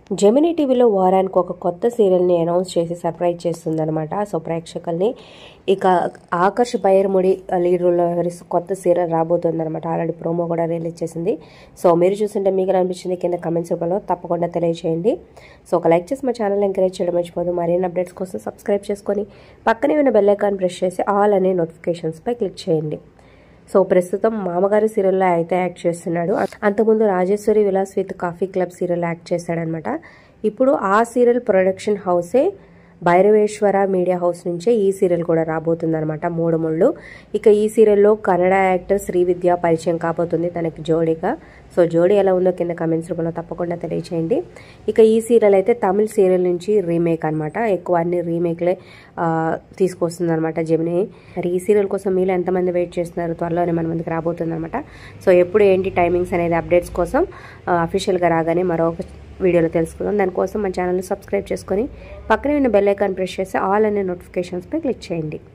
Gemini టీవీలో వారానికి ఒక కొత్త సీరియల్ని అనౌన్స్ చేసి సర్ప్రైజ్ చేస్తుందన్నమాట సో ప్రేక్షకుల్ని ఇక ఆకర్ష్ బైరముడి లీడ్ రోల్లో వ్యవహరిస్తూ కొత్త సీరియల్ రాబోతుందన్నమాట ఆల్రెడీ ప్రోమో కూడా రిలీజ్ చేసింది సో మీరు చూస్తుంటే మీకు ఎలా అనిపించింది కింద కమెంట్స్ రూపంలో తప్పకుండా తెలియజేయండి సో ఒక లైక్ చేసి మా ఛానల్ ఎంకరేజ్ చేయడం మర్చిపోదు మరిన్ని అప్డేట్స్ కోసం సబ్స్క్రైబ్ చేసుకొని పక్కనే ఉన్న బెల్ ఐకాన్ ప్రెస్ చేసి ఆల్ అనే నోటిఫికేషన్స్పై క్లిక్ చేయండి సో ప్రస్తుతం మామగారి సీరియల్లో అయితే యాక్ట్ చేస్తున్నాడు అంతకుముందు Rajeshwari Vilas with coffee club serial act చేశాడనమాట ఇప్పుడు ఆ సీరియల్ ప్రొడక్షన్ హౌసే భైరవేశ్వర మీడియా హౌస్ నుంచే ఈ సీరియల్ కూడా రాబోతుందన్నమాట మూడు ముళ్ళు ఇక ఈ సీరియల్లో కన్నడ యాక్టర్ శ్రీవిద్య పరిచయం కాబోతుంది తనకి జోడీగా సో జోడీ ఎలా ఉందో కింద కమెంట్స్ రూపంలో తప్పకుండా తెలియచేయండి ఇక ఈ సీరియల్ అయితే తమిళ్ సీరియల్ నుంచి రీమేక్ అనమాట ఎక్కువ అన్ని రీమేక్లే తీసుకొస్తుంది అనమాట జమిని మరి ఈ సీరియల్ కోసం మీరు ఎంతమంది వెయిట్ చేస్తున్నారు త్వరలోనే మన ముందుకు రాబోతుంది అనమాట సో ఎప్పుడు ఏంటి టైమింగ్స్ అనేది అప్డేట్స్ కోసం అఫీషియల్గా రాగానే మరొక వీడియోలో తెలుసుకుందాం దానికోసం మన ఛానల్ని సబ్స్క్రైబ్ చేసుకొని పక్కనే ఉన్న బెల్ ఐకాన్ ప్రెస్ చేసి ఆల్ అనే నోటిఫికేషన్స్పై క్లిక్ చేయండి